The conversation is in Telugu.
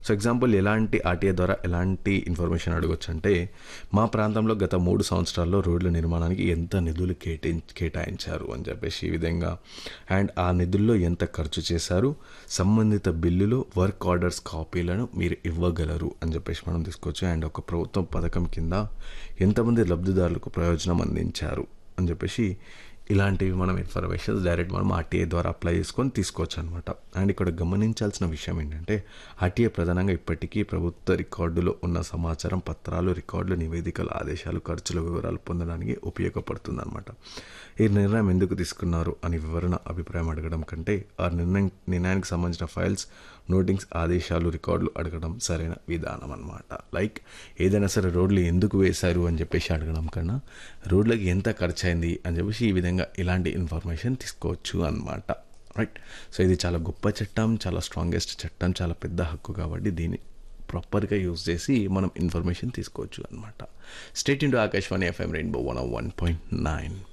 సో ఎగ్జాంపుల్ ఎలాంటి ఆర్టీఏ ద్వారా ఎలాంటి ఇన్ఫర్మేషన్ అడగొచ్చు అంటే మా ప్రాంతంలో గత మూడు సంవత్సరాల్లో రోడ్ల నిర్మాణానికి ఎంత నిధులు కేటాయి కేటాయించారు అని చెప్పేసి ఈ విధంగా అండ్ ఆ నిధుల్లో ఎంత ఖర్చు చేశారు సంబంధిత బిల్లులు వర్క్ ఆర్డర్స్ కాపీలను మీరు ఇవ్వగలరు అని చెప్పేసి మనం తీసుకోవచ్చు అండ్ ఒక ప్రభుత్వం పథకం కింద ఎంతమంది లబ్ధిదారులకు ప్రయోజనం అందించారు అని చెప్పేసి ఇలాంటివి మనం ఇన్ఫర్మేషన్ డైరెక్ట్ మనం ఆర్టీఏ ద్వారా అప్లై చేసుకొని తీసుకోవచ్చు అనమాట అండ్ ఇక్కడ గమనించాల్సిన విషయం ఏంటంటే ఆర్టీఏ ప్రధానంగా ఇప్పటికీ ప్రభుత్వ రికార్డులో ఉన్న సమాచారం పత్రాలు రికార్డులు నివేదికలు ఆదేశాలు ఖర్చుల వివరాలు పొందడానికి ఉపయోగపడుతుంది అనమాట ఈ నిర్ణయం ఎందుకు తీసుకున్నారు అని వివరణ అభిప్రాయం అడగడం కంటే ఆ నిర్ణయం నిర్ణయానికి సంబంధించిన ఫైల్స్ నోటింగ్స్ ఆదేశాలు రికార్డులు అడగడం సరైన విధానం అనమాట లైక్ ఏదైనా సరే రోడ్లు ఎందుకు వేశారు అని చెప్పేసి అడగడం కన్నా రోడ్లకి ఎంత ఖర్చు అయింది అని చెప్పేసి ఈ విధంగా ఇలాంటి ఇన్ఫర్మేషన్ తీసుకోవచ్చు అనమాట రైట్ సో ఇది చాలా గొప్ప చట్టం చాలా స్ట్రాంగెస్ట్ చట్టం చాలా పెద్ద హక్కు కాబట్టి దీన్ని ప్రాపర్గా యూజ్ చేసి మనం ఇన్ఫర్మేషన్ తీసుకోవచ్చు అనమాట stay into Akashvani FM rainbow one one point nine